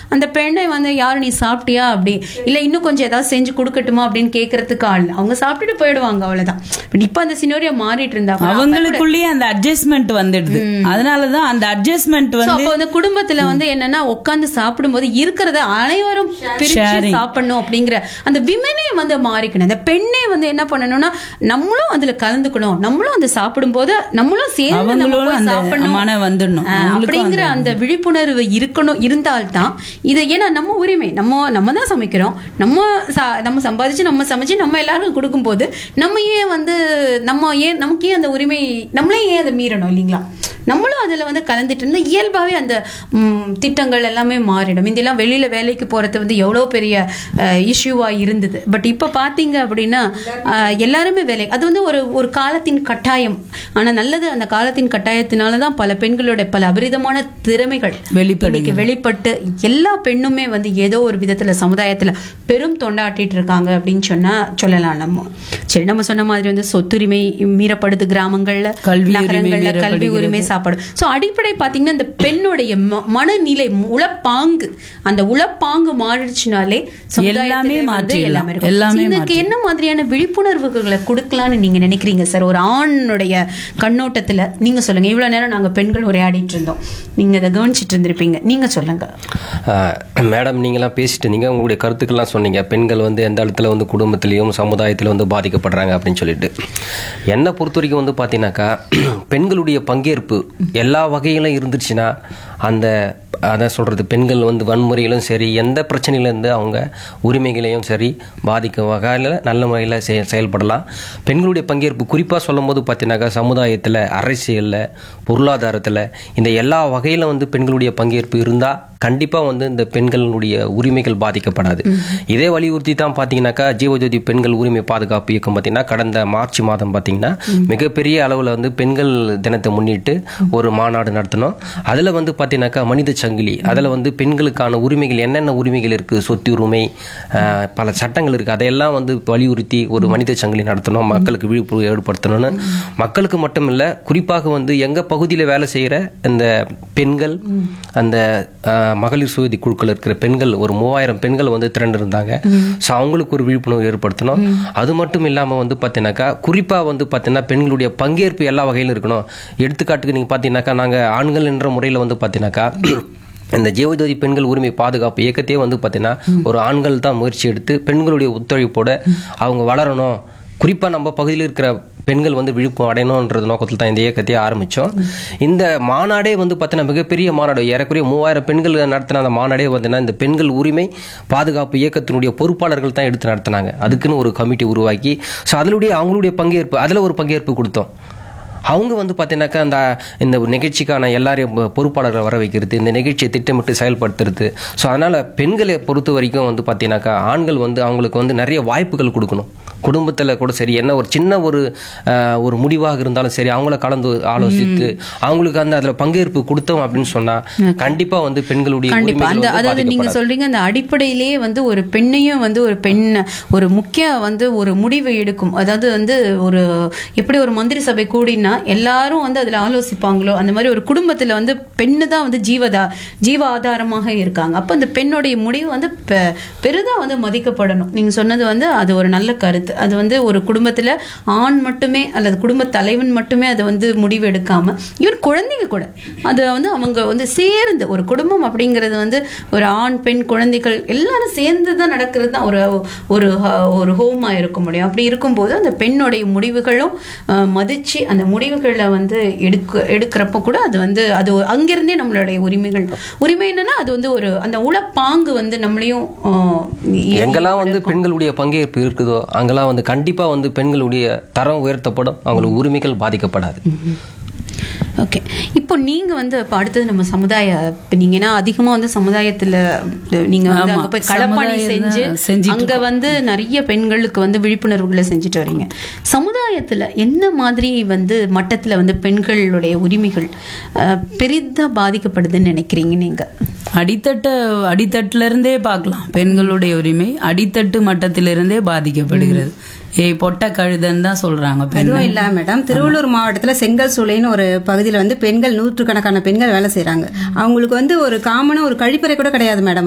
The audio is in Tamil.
அந்த பெண்ணை வந்து யார் நீ சாப்பிட்டியா அப்படி இல்ல இன்னும் கொஞ்சம் ஏதாவது செஞ்சு கொடுக்கட்டுமா அப்படின்னு கேட்கறதுக்கு ஆள் இல்ல. அவங்க சாப்பிட்டுட்டு போயிடுவாங்க அவ்வளவுதான் பட் இப்ப அந்த சினோரியா மாறிட்டு இருந்தாங்க அவங்களுக்குள்ளேயே அந்த அட்ஜஸ்ட்மெண்ட் வந்துடுது அதனாலதான் அந்த அட்ஜஸ்ட்மெண்ட் So, வந்து அப்போ வந்து குடும்பத்துல வந்து என்னன்னா உட்கார்ந்து சாப்பிடும்போது இருக்கிறத அனைவரும் பிரிச்சு Sharing. சாப்பிடணும் அப்படிங்கிற அந்த விமனே வந்து மாறிக்கணும் அந்த பெண்ணே வந்து என்ன பண்ணணும்னா நம்மளும் அதுல கலந்துக்கணும் நம்மளும் அந்த சாப்பிடும்போது நம்மளும் சேர்ந்து நம்ம அவங்களோட போய் அந்த சாப்பிடணும் மன வந்துடணும் ஆ, அவங்களுக்கும் அப்படிங்கிற அந்த விழிப்புணர்வு இருக்கணும் இருந்தால்தான் இது ஏன்னா நம்ம உரிமை நம்ம நம்ம தான் சமைக்கிறோம் நம்ம சா- நம்ம சம்பாதிச்சு நம்ம சமைச்சு நம்ம எல்லாருக்கும் கொடுக்கும்போது நம்ம ஏன் வந்து நம்ம ஏன் நமக்கு ஏன் அந்த உரிமை நம்மளே ஏன் அதை மீறணும் இல்லைங்களா நம்மளும் அதுல வந்து கலந்துட்டு இருந்தா இயல்பாவே அந்த ம், திட்டங்கள் எல்லாமே மாறிடும் முந்தியெல்லாம் வெளியில வேலைக்கு போறது வந்து எவ்வளவு பெரிய இஷ்யூவா இருந்தது பட் இப்ப பாத்தீங்க அப்படின்னா அஹ், எல்லாருமே வேலை அது வந்து ஒரு ஒரு காலத்தின் கட்டாயம் ஆனா நல்லது அந்த காலத்தின் கட்டாயத்தினால தான் பல பெண்களோட பல அபரிதமான திறமைகள் வெளிப்படுது. இன்னைக்கு வெளிப்பட்டு எல்லா பெண்ணுமே வந்து ஏதோ ஒரு விதத்துல சமுதாயத்துல பெரும் தொண்டாட்டிட்டு இருக்காங்க அப்படின்னு சொன்னா சொல்லலாம் நம்ம சரி நம்ம சொன்ன மாதிரி வந்து சொத்துரிமை மீறப்படுது கிராமங்கள்ல கல்வி உரிமை நகரங்கள்ல கல்வி மீறப்படுகிறது. உரிமை சாப்பாடு சோ அடிப்படை பாத்தீங்கன்னா இந்த பெண்ணுடைய ம- மனநிலை உளப்பாங்கு அந்த உளப்பாங்கு மாறிடுச்சுனாலே சமுதாயத்திலே எல்லாமே வந்து மாற்றிடலாம். எல்லாமே இருக்கும். எல்லாமே இதுக்கு என்ன மாதிரியான விழிப்புணர்வுகளை கொடுக்கலாம்னு நீங்க நினைக்கிறீங்க சார் ஒரு ஆணுடைய கண்ணோட்டத்துல நீங்க சொல்லுங்க இவ்வளவு நேரம் நாங்க பெண்கள் உரையாடிட்டு இருந்தோம் நீங்க இதை கவனிச்சிட்டு இருந்திருப்பீங்க நீங்க சொல்லுங்க ஆஹ் மேடம் நீங்களாம் பேசிட்டு இருந்தீங்க உங்களுடைய கருத்துக்கள்லாம் சொன்னீங்க பெண்கள் வந்து எந்த இடத்துல வந்து குடும்பத்திலையும் சமுதாயத்தில் வந்து பாதிக்கப்படுறாங்க அப்படின்னு சொல்லிட்டு என்னை பொறுத்த வரைக்கும் வந்து பார்த்தீங்கன்னாக்கா பெண்களுடைய பங்கேற்பு எல்லா வகையிலும் இருந்துச்சுன்னா அந்த அதான் சொல்கிறது பெண்கள் வந்து வன்முறையிலும் சரி எந்த பிரச்சனையிலேருந்து அவங்க உரிமைகளையும் சரி பாதிக்கும் வகையில் நல்ல முறையில் செய செயல்படலாம் பெண்களுடைய பங்கேற்பு குறிப்பாக சொல்லும் போது பார்த்தீங்கன்னாக்கா சமுதாயத்தில் அரசியலில் பொருளாதாரத்தில் இந்த எல்லா வகையில் வந்து பெண்களுடைய பங்கேற்பு இருந்தால் கண்டிப்பாக வந்து இந்த பெண்களுடைய உரிமைகள் பாதிக்கப்படாது இதே வலியுறுத்தி தான் பார்த்தீங்கன்னாக்கா ஜீவஜோதி பெண்கள் உரிமை பாதுகாப்பு இயக்கம் பார்த்தீங்கன்னா கடந்த மார்ச் மாதம் பார்த்தீங்கன்னா மிகப்பெரிய அளவில் வந்து பெண்கள் தினத்தை முன்னிட்டு ஒரு மாநாடு நடத்தினோம் அதில் வந்து பார்த்தீங்கன்னாக்கா மனித சங்கிலி அதில் வந்து பெண்களுக்கான உரிமைகள் என்னென்ன உரிமைகள் இருக்குது சொத்து உரிமை ஆஹ், பல சட்டங்கள் இருக்குது அதையெல்லாம் வந்து வலியுறுத்தி ஒரு மனித சங்கிலி நடத்தணும் மக்களுக்கு விழிப்புணர்வு ஏற்படுத்தணும்னு மக்களுக்கு மட்டும் இல்லை குறிப்பாக வந்து எங்கள் பகுதியில் வேலை செய்கிற இந்த பெண்கள் அந்த ஆஹ், மகளிர் சுயதி குழுக்கள் இருக்கிற பெண்கள் ஒரு மூவாயிரம் பெண்கள் வந்து திரண்டிருந்தாங்க ஸோ அவங்களுக்கு ஒரு விழிப்புணர்வு ஏற்படுத்தணும் அது மட்டும் இல்லாமல் வந்து பார்த்தீங்கன்னாக்கா குறிப்பாக வந்து பார்த்தீங்கன்னா பெண்களுடைய பங்கேற்பு எல்லா வகையிலும் இருக்கணும் எடுத்துக்காட்டுக்கு நீங்கள் பார்த்தீங்கன்னாக்கா நாங்கள் ஆண்கள் என்ற முறையில் வந்து பார்த்தீங்கன்னாக்கா இந்த ஜீவஜோதி பெண்கள் உரிமை பாதுகாப்பு இயக்கத்தையே வந்து பார்த்தீங்கன்னா ஒரு ஆண்கள் தான் முயற்சி எடுத்து பெண்களுடைய ஒத்துழைப்போட அவங்க வளரணும் குறிப்பாக நம்ம பகுதியில் இருக்கிற பெண்கள் வந்து விழிப்பு அடையணுன்றது நோக்கத்தில் தான் இந்த இயக்கத்தையே ஆரம்பித்தோம் இந்த மாநாடே வந்து பார்த்தீங்கன்னா மிகப்பெரிய மாநாடு ஏறக்குறைய மூவாயிரம் பெண்கள் நடத்தின அந்த மாநாடே பார்த்தீங்கன்னா இந்த பெண்கள் உரிமை பாதுகாப்பு இயக்கத்தினுடைய பொறுப்பாளர்கள் தான் எடுத்து நடத்தினாங்க அதுக்குன்னு ஒரு கமிட்டி உருவாக்கி ஸோ அதனுடைய அவங்களுடைய பங்கேற்பு அதில் ஒரு பங்கேற்பு கொடுத்தோம் அவங்க வந்து பார்த்தீங்கன்னாக்கா அந்த இந்த நிகழ்ச்சிக்கான எல்லாரையும் பொ- பொறுப்பாளர்களை வர வைக்கிறது இந்த நிகழ்ச்சியை திட்டமிட்டு செயல்படுத்துறது ஸோ அதனால் பெண்களை பொறுத்த வரைக்கும் வந்து பார்த்தீங்கன்னாக்கா ஆண்கள் வந்து அவங்களுக்கு வந்து நிறைய வாய்ப்புகள் கொடுக்கணும் குடும்பத்தில் கூட சரி என்ன ஒரு சின்ன ஒரு ஆஹ், ஒரு முடிவாக இருந்தாலும் சரி அவங்கள கலந்து ஆலோசித்து அவங்களுக்கு அந்த அதில் பங்கேற்பு கொடுத்தோம் அப்படின்னு சொன்னால் கண்டிப்பாக வந்து பெண்களுடைய கண்டிப்பா உரிமைகள் அந்த வந்து அதாவது நீங்க பாதிக்கப்படாது. சொல்றீங்க அந்த அடிப்படையிலேயே வந்து ஒரு பெண்ணையும் வந்து ஒரு பெண் ஒரு முக்கிய வந்து ஒரு முடிவு எடுக்கும் அதாவது வந்து ஒரு எப்படி ஒரு மந்திரி சபை கூடினா எல்லாரும் வந்து அதுல ஆலோசிப்பாங்களோ அந்த மாதிரி ஒரு குடும்பத்துல வந்து பெண்ணு தான் வந்து ஜீவதா ஜீவ ஆதாரமாக இருக்காங்க அப்ப அந்த பெண்ணுடைய முடிவு வந்து பெ- பெரிதா வந்து மதிக்கப்படணும் நீங்க சொன்னது வந்து அது ஒரு நல்ல கருத்து அது வந்து ஒரு குடும்பத்துல ஆண் மட்டுமே அல்லது குடும்ப தலைவன் மட்டுமே அதை வந்து முடிவு எடுக்காம இவர் குழந்தைங்க கூட அது வந்து அவங்க வந்து சேர்ந்து ஒரு குடும்பம் அப்படிங்கிறது வந்து ஒரு ஆண் பெண் குழந்தைகள் எல்லாரும் சேர்ந்து தான் நடக்கிறது தான் ஒரு ஒரு ஹ- ஒரு ஹோமா இருக்க முடியும் அப்படி இருக்கும்போது அந்த பெண்ணுடைய முடிவுகளும் அஹ், மதிச்சு அந்த முடிவுகளை வந்து எடுக்க எடுக்கிறப்ப கூட அது வந்து அது ஒரு- அங்கிருந்தே நம்மளுடைய உரிமைகள் உரிமை என்னன்னா அது வந்து ஒரு அந்த உளப்பாங்கு வந்து நம்மளையும் அஹ், எங்கெல்லாம் வந்து பெண்களுடைய பங்கேற்பு இருக்குதோ அங்கெல்லாம் வந்து கண்டிப்பா வந்து பெண்களுடைய தரம் உயர்த்தப்படும் அவங்களுக்கு உரிமைகள் பாதிக்கப்படாது ஓகே இப்போ நீங்க வந்து இப்போ அடுத்தது நம்ம சமுதாய இப்போ நீங்க ஏன்னா அதிகமா வந்து சமுதாயத்துல நீங்க வந்து ஆமா, அங்க போய் களப்பணி சமுதாயம் செஞ்சு தான் செஞ்சிட்டு அங்க வந்து நிறைய பெண்களுக்கு வந்து விழிப்புணர்வுகளை செஞ்சுட்டு வரீங்க சமுதாயத்துல என்ன மாதிரி வந்து மட்டத்துல வந்து பெண்களுடைய உரிமைகள் அஹ், பெரிதா பாதிக்கப்படுதுன்னு நினைக்கிறீங்க நீங்க அடித்தட்ட அடித்தட்டுல இருந்தே பார்க்கலாம் பெண்களுடைய உரிமை அடித்தட்டு மட்டத்திலிருந்தே பாதிக்கப்படுகிறது ஏய் பொட்ட கழுதன்னு தான் சொல்றாங்க பெண் அதுவும் இல்ல மேடம் திருவள்ளூர் மாவட்டத்துல செங்கல் சூளைன்னு ஒரு பகுதியில வந்து பெண்கள் நூற்றுக்கணக்கான பெண்கள் வேலை செய்றாங்க அவங்களுக்கு வந்து ஒரு காமனா ஒரு கழிப்பறை கூட கிடையாது மேடம்